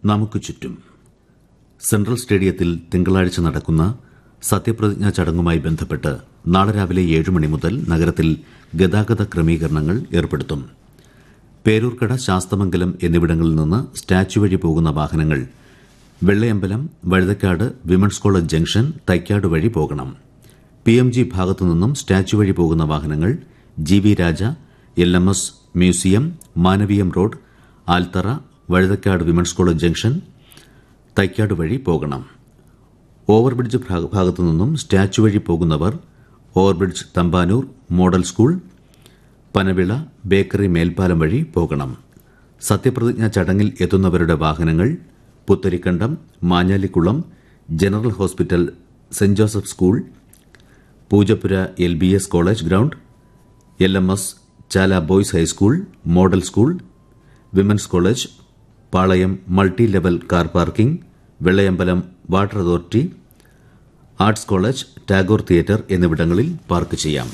നമുക്ക് ചുറ്റും സെൻട്രൽ സ്റ്റേഡിയത്തിൽ തിങ്കളാഴ്ച നടക്കുന്ന സത്യപ്രതിജ്ഞാ ചടങ്ങുമായി ബന്ധപ്പെട്ട് നാളെ രാവിലെ ഏഴ് മണി മുതൽ നഗരത്തിൽ ഗതാഗത ക്രമീകരണങ്ങൾ ഏർപ്പെടുത്തും പേരൂർക്കട ശാസ്തമംഗലം എന്നിവിടങ്ങളിൽ നിന്ന് സ്റ്റാച്യു വഴി പോകുന്ന വാഹനങ്ങൾ Vellayambalam Vazhuthacaud women's college junction Thycaud വഴി പോകണം പി എം ജി ഭാഗത്തു നിന്നും സ്റ്റാച്യു വഴി പോകുന്ന വാഹനങ്ങൾ G V Raja L M S museum Manaveeyam road Althara Vazhuthacaud women's college junction Thycaud വഴി പോകണം ഓവർബ്രിഡ്ജ് ഭാഗ- ഭാഗത്തു നിന്നും സ്റ്റാച്യു വഴി പോകുന്നവർ overbridge Thampanoor model school Panavila bakery മേൽപ്പാലം വഴി പോകണം സത്യപ്രതിജ്ഞാ ചടങ്ങിൽ എത്തുന്നവരുടെ വാഹനങ്ങൾ Putharikandam Manjalikulam general hospital Saint Joseph school Poojappura L B S college ground L M S Chala boys high school model school women's college Palayam multi level car parking Vellayambalam water authority arts college Tagore theatre എന്നിവിടങ്ങളിൽ park ചെയ്യാം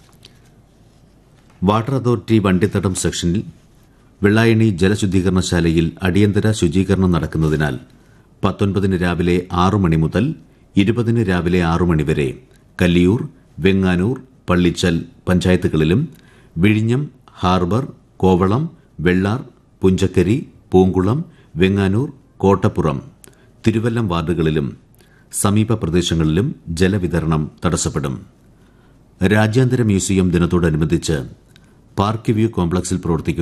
water authority Vandithadam സെക്ഷനിൽ വെള്ളായണി ജലശുദ്ധീകരണശാലയിൽ അടിയന്തര ശുചീകരണം നടക്കുന്നതിനാൽ പത്തൊൻപതിന് രാവിലെ ആറു മണി മുതൽ ഇരുപതിന് രാവിലെ ആറു മണി വരെ കല്ലിയൂർ വെങ്ങാനൂർ പള്ളിച്ചൽ പഞ്ചായത്തുകളിലും വിഴിഞ്ഞം ഹാർബർ കോവളം വെള്ളാർ പുഞ്ചക്കരി പൂങ്കുളം വെങ്ങാനൂർ കോട്ടപ്പുറം തിരുവല്ലം വാർഡുകളിലും സമീപ പ്രദേശങ്ങളിലും ജലവിതരണം തടസ്സപ്പെടും രാജ്യാന്തര മ്യൂസിയം ദിനത്തോടനുബന്ധിച്ച് പാർക്ക് വ്യൂ കോംപ്ലക്സിൽ പ്രവർത്തിക്കുന്ന